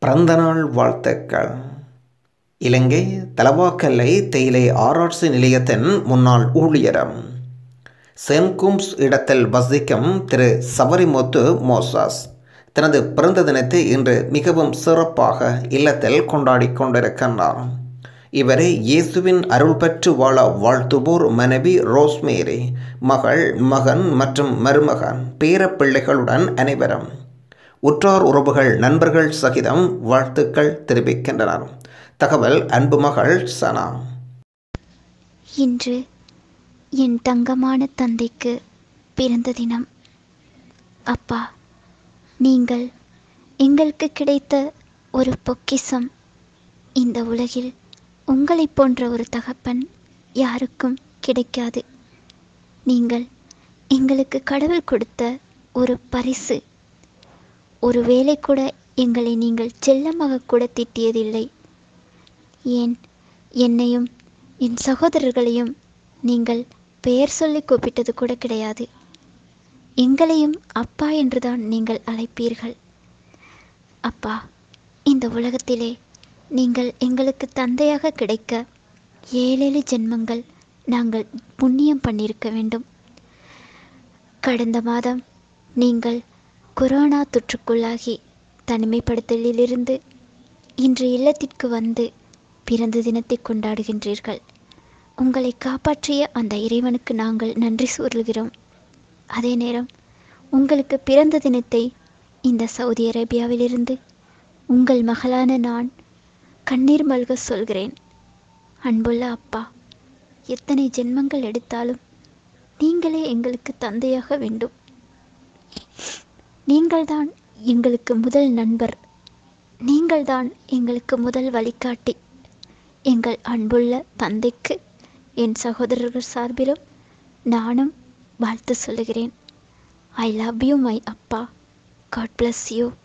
பிறந்தநாள் வாழ்த்துக்கள் இலங்கை தலவாக்கல்லை தேயிலை ஆராய்ச்சி நிலையத்தின் முன்னாள் ஊழியரும் சென்கும்ஸ் இடத்தில் வசிக்கும் திரு சபரிமுத்து மோசாஸ் தனது பிறந்த தினத்தை இன்று மிகவும் சிறப்பாக இல்லத்தில் கொண்டாடி கொண்டிருக்கின்றார் இவரை இயேசுவின் அருள் பெற்று வாழ வாழ்த்துவோர் மனைவி ரோஸ்மேரி மகள் மகன் மற்றும் மருமகன் பேர பிள்ளைகளுடன் அனைவரும் உற்றார் உறவுகள் நண்பர்கள் சகிதம் வாழ்த்துக்கள் தெரிவிக்கின்றனர் தகவல் அன்பு மகள் சனா இன்று என் தங்கமான தந்தைக்கு பிறந்த தினம் அப்பா நீங்கள் எங்களுக்கு கிடைத்த ஒரு பொக்கிஷம் இந்த உலகில் உங்களைப் போன்ற ஒரு தகப்பன் யாருக்கும் கிடைக்காது நீங்கள் எங்களுக்கு கடவுள் கொடுத்த ஒரு பரிசு ஒரு வேளை கூட எங்களை நீங்கள் செல்லமாக கூட திட்டியதில்லை ஏன் என்னையும் என் சகோதரர்களையும் நீங்கள் பெயர் சொல்லி கூப்பிட்டது கூட கிடையாது எங்களையும் அப்பா என்றுதான் நீங்கள் அழைப்பீர்கள் அப்பா இந்த உலகத்திலே நீங்கள் எங்களுக்கு தந்தையாக கிடைக்க ஏழேழு ஜென்மங்கள் நாங்கள் புண்ணியம் பண்ணியிருக்க வேண்டும் கடந்த மாதம் நீங்கள் கொரோனா தொற்றுக்குள்ளாகி தனிமைப்படுத்தலிலிருந்து இன்று இல்லத்திற்கு வந்து பிறந்த தினத்தை கொண்டாடுகின்றீர்கள் உங்களை காப்பாற்றிய அந்த இறைவனுக்கு நாங்கள் நன்றி சொல்கிறோம் அதே நேரம் உங்களுக்கு பிறந்த தினத்தை இந்த சவுதி அரேபியாவிலிருந்து உங்கள் மகளான நான் கண்ணீர் மல்க சொல்கிறேன் அன்புள்ள அப்பா எத்தனை ஜென்மங்கள் எடுத்தாலும் நீங்களே எங்களுக்கு தந்தையாக வேண்டும் நீங்கள்தான் எங்களுக்கு முதல் நண்பர் நீங்கள்தான் எங்களுக்கு முதல் வழிகாட்டி எங்கள் அன்புள்ள தந்தைக்கு என் சகோதரர்கள் சார்பிலும் நானும் வாழ்த்து சொல்லுகிறேன் ஐ லவ் யூ மை அப்பா காட் bless யூ